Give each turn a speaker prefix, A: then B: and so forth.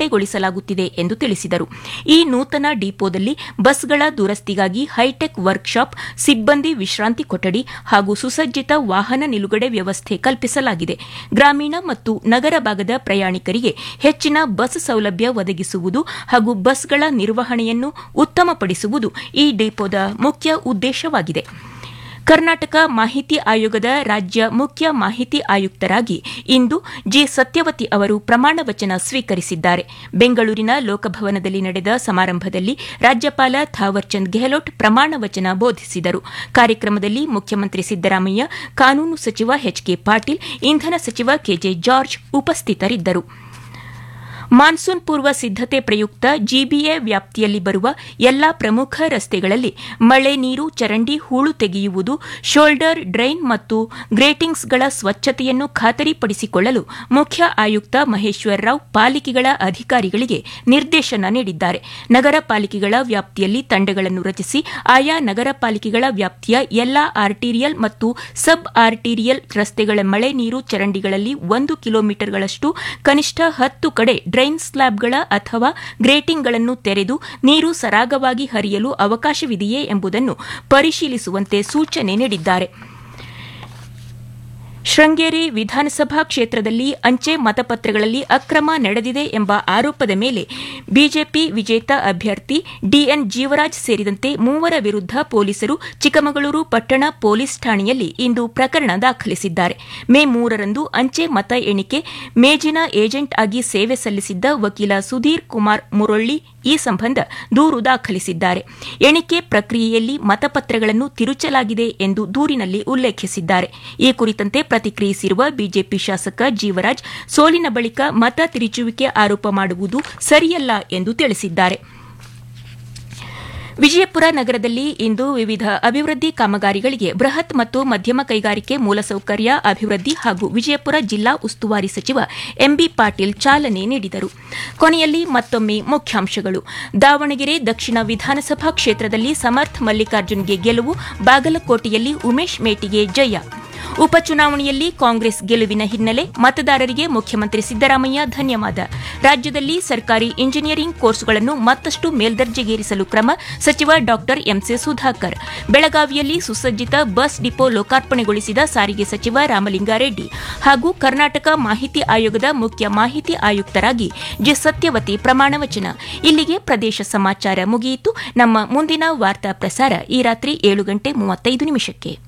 A: ಬಿಡುಗಡೆಗೊಳಿಸಲಾಗುತ್ತಿದೆ ಎಂದು ತಿಳಿಸಿದರು ಈ ನೂತನ ಡಿಪೋದಲ್ಲಿ ಬಸ್ಗಳ ದುರಸ್ತಿಗಾಗಿ ಹೈಟೆಕ್ ವರ್ಕ್ಶಾಪ್ ಸಿಬ್ಬಂದಿ ವಿಶ್ರಾಂತಿ ಕೊಠಡಿ ಹಾಗೂ ಸುಸಜ್ಜಿತ ವಾಹನ ನಿಲುಗಡೆ ವ್ಯವಸ್ಥೆ ಕಲ್ಪಿಸಲಾಗಿದೆ ಗ್ರಾಮೀಣ ಮತ್ತು ನಗರ ಭಾಗದ ಪ್ರಯಾಣಿಕರಿಗೆ ಹೆಚ್ಚಿನ ಬಸ್ ಸೌಲಭ್ಯ ಒದಗಿಸುವುದು ಹಾಗೂ ಬಸ್ಗಳ ನಿರ್ವಹಣೆಯನ್ನು ಉತ್ತಮಪಡಿಸುವುದು ಈ ಡಿಪೋದ ಮುಖ್ಯ ಉದ್ದೇಶವಾಗಿದೆ ಕರ್ನಾಟಕ ಮಾಹಿತಿ ಆಯೋಗದ ರಾಜ್ಯ ಮುಖ್ಯ ಮಾಹಿತಿ ಆಯುಕ್ತರಾಗಿ ಇಂದು ಜಿ ಸತ್ಯವತಿ ಅವರು ಪ್ರಮಾಣ ವಚನ ಸ್ವೀಕರಿಸಿದ್ದಾರೆ ಬೆಂಗಳೂರಿನ ಲೋಕಭವನದಲ್ಲಿ ನಡೆದ ಸಮಾರಂಭದಲ್ಲಿ ರಾಜ್ಯಪಾಲ ಥಾವರ್ಚಂದ್ ಗೆಹ್ಲೋಟ್ ಪ್ರಮಾಣ ವಚನ ಬೋಧಿಸಿದರು ಕಾರ್ಯಕ್ರಮದಲ್ಲಿ ಮುಖ್ಯಮಂತ್ರಿ ಸಿದ್ದರಾಮಯ್ಯ ಕಾನೂನು ಸಚಿವ ಎಚ್ಕೆ ಪಾಟೀಲ್ ಇಂಧನ ಸಚಿವ ಕೆಜೆ ಜಾರ್ಜ್ ಉಪಸ್ಥಿತರಿದ್ದರು ಮಾನ್ಸೂನ್ ಪೂರ್ವ ಸಿದ್ದತೆ ಪ್ರಯುಕ್ತ ಜಿಬಿಎ ವ್ಯಾಪ್ತಿಯಲ್ಲಿ ಬರುವ ಎಲ್ಲಾ ಪ್ರಮುಖ ರಸ್ತೆಗಳಲ್ಲಿ ಮಳೆ ನೀರು ಚರಂಡಿ ಹೂಳು ತೆಗೆಯುವುದು ಶೋಲ್ಡರ್ ಡ್ರೈನ್ ಮತ್ತು ಗ್ರೇಟಿಂಗ್ಸ್ಗಳ ಸ್ವಚ್ಛತೆಯನ್ನು ಖಾತರಿಪಡಿಸಿಕೊಳ್ಳಲು ಮುಖ್ಯ ಆಯುಕ್ತ ಮಹೇಶ್ವರ್ ರಾವ್ ಪಾಲಿಕೆಗಳ ಅಧಿಕಾರಿಗಳಿಗೆ ನಿರ್ದೇಶನ ನೀಡಿದ್ದಾರೆ ನಗರ ಪಾಲಿಕೆಗಳ ವ್ಯಾಪ್ತಿಯಲ್ಲಿ ತಂಡಗಳನ್ನು ರಚಿಸಿ ಆಯಾ ನಗರ ಪಾಲಿಕೆಗಳ ವ್ಯಾಪ್ತಿಯ ಎಲ್ಲಾ ಆರ್ಟೀರಿಯಲ್ ಮತ್ತು ಸಬ್ ಆರ್ಟೀರಿಯಲ್ ರಸ್ತೆಗಳ ಮಳೆ ನೀರು ಚರಂಡಿಗಳಲ್ಲಿ ಒಂದು ಕಿಲೋಮೀಟರ್ಗಳಷ್ಟು ಕನಿಷ್ಠ ಹತ್ತು ಕಡೆ ಡ್ರೈನ್ ಸ್ಲ್ಯಾಬ್ಗಳ ಅಥವಾ ಗ್ರೇಟಿಂಗ್ಗಳನ್ನು ತೆರೆದು ನೀರು ಸರಾಗವಾಗಿ ಹರಿಯಲು ಅವಕಾಶವಿದೆಯೇ ಎಂಬುದನ್ನು ಪರಿಶೀಲಿಸುವಂತೆ ಸೂಚನೆ ನೀಡಿದ್ದಾರೆ ಶೃಂಗೇರಿ ವಿಧಾನಸಭಾ ಕ್ಷೇತ್ರದಲ್ಲಿ ಅಂಚೆ ಮತಪತ್ರಗಳಲ್ಲಿ ಅಕ್ರಮ ನಡೆದಿದೆ ಎಂಬ ಆರೋಪದ ಮೇಲೆ ಬಿಜೆಪಿ ವಿಜೇತ ಅಭ್ಯರ್ಥಿ ಡಿಎನ್ ಜೀವರಾಜ್ ಸೇರಿದಂತೆ ಮೂವರ ವಿರುದ್ದ ಪೊಲೀಸರು ಚಿಕ್ಕಮಗಳೂರು ಪಟ್ಟಣ ಪೊಲೀಸ್ ಠಾಣೆಯಲ್ಲಿ ಇಂದು ಪ್ರಕರಣ ದಾಖಲಿಸಿದ್ದಾರೆ ಮೇ ಮೂರರಂದು ಅಂಚೆ ಮತ ಎಣಿಕೆ ಮೇಜಿನ ಏಜೆಂಟ್ ಆಗಿ ಸೇವೆ ಸಲ್ಲಿಸಿದ್ದ ವಕೀಲ ಸುಧೀರ್ ಕುಮಾರ್ ಮುರೊಳ್ಳಿ ಈ ಸಂಬಂಧ ದೂರು ದಾಖಲಿಸಿದ್ದಾರೆ ಎಣಿಕೆ ಪ್ರಕ್ರಿಯೆಯಲ್ಲಿ ಮತಪತ್ರಗಳನ್ನು ತಿರುಚಲಾಗಿದೆ ಎಂದು ದೂರಿನಲ್ಲಿ ಉಲ್ಲೇಖಿಸಿದ್ದಾರೆ ಈ ಕುರಿತಂತೆ ಪ್ರತಿಕ್ರಿಯಿಸಿರುವ ಬಿಜೆಪಿ ಶಾಸಕ ಜೀವರಾಜ್ ಸೋಲಿನ ಬಳಿಕ ಮತ ತಿರುಚುವಿಕೆ ಆರೋಪ ಮಾಡುವುದು ಸರಿಯಲ್ಲ ಎಂದು ತಿಳಿಸಿದ್ದಾರೆ ವಿಜಯಪುರ ನಗರದಲ್ಲಿ ಇಂದು ವಿವಿಧ ಅಭಿವೃದ್ಧಿ ಕಾಮಗಾರಿಗಳಿಗೆ ಬೃಹತ್ ಮತ್ತು ಮಧ್ಯಮ ಕೈಗಾರಿಕೆ ಮೂಲಸೌಕರ್ಯ ಅಭಿವೃದ್ಧಿ ಹಾಗೂ ವಿಜಯಪುರ ಜಿಲ್ಲಾ ಉಸ್ತುವಾರಿ ಸಚಿವ ಎಂಬಿ ಪಾಟೀಲ್ ಚಾಲನೆ ನೀಡಿದರು ಕೊನೆಯಲ್ಲಿ ಮತ್ತೊಮ್ಮೆ ಮುಖ್ಯಾಂಶಗಳು ದಾವಣಗೆರೆ ದಕ್ಷಿಣ ವಿಧಾನಸಭಾ ಕ್ಷೇತ್ರದಲ್ಲಿ ಸಮರ್ಥ್ ಮಲ್ಲಿಕಾರ್ಜುನ್ಗೆ ಗೆಲುವು ಬಾಗಲಕೋಟೆಯಲ್ಲಿ ಉಮೇಶ್ ಮೇಟಿಗೆ ಜಯ ಉಪಚುನಾವಣೆಯಲ್ಲಿ ಕಾಂಗ್ರೆಸ್ ಗೆಲುವಿನ ಹಿನ್ನೆಲೆ ಮತದಾರರಿಗೆ ಮುಖ್ಯಮಂತ್ರಿ ಸಿದ್ದರಾಮಯ್ಯ ಧನ್ಯವಾದ ರಾಜ್ಯದಲ್ಲಿ ಸರ್ಕಾರಿ ಇಂಜಿನಿಯರಿಂಗ್ ಕೋರ್ಸ್ಗಳನ್ನು ಮತ್ತಷ್ಟು ಮೇಲ್ದರ್ಜೆಗೇರಿಸಲು ಕ್ರಮ ಸಚಿವ ಡಾ ಎಂಸಿ ಸುಧಾಕರ್ ಬೆಳಗಾವಿಯಲ್ಲಿ ಸುಸಜ್ಜಿತ ಬಸ್ ಡಿಪೋ ಲೋಕಾರ್ಪಣೆಗೊಳಿಸಿದ ಸಾರಿಗೆ ಸಚಿವ ರಾಮಲಿಂಗಾರೆಡ್ಡಿ ಹಾಗೂ ಕರ್ನಾಟಕ ಮಾಹಿತಿ ಆಯೋಗದ ಮುಖ್ಯ ಮಾಹಿತಿ ಆಯುಕ್ತರಾಗಿ ಜಿ ಸತ್ಯವತಿ ಪ್ರಮಾಣವಚನ ಇಲ್ಲಿಗೆ ಪ್ರದೇಶ ಸಮಾಚಾರ ಮುಗಿಯಿತು ನಮ್ಮ ಮುಂದಿನ ವಾರ್ತಾ ಪ್ರಸಾರ ಈ ರಾತ್ರಿ ಏಳು ಗಂಟೆ ಮೂವತ್ತೈದು ನಿಮಿಷಕ್ಕೆ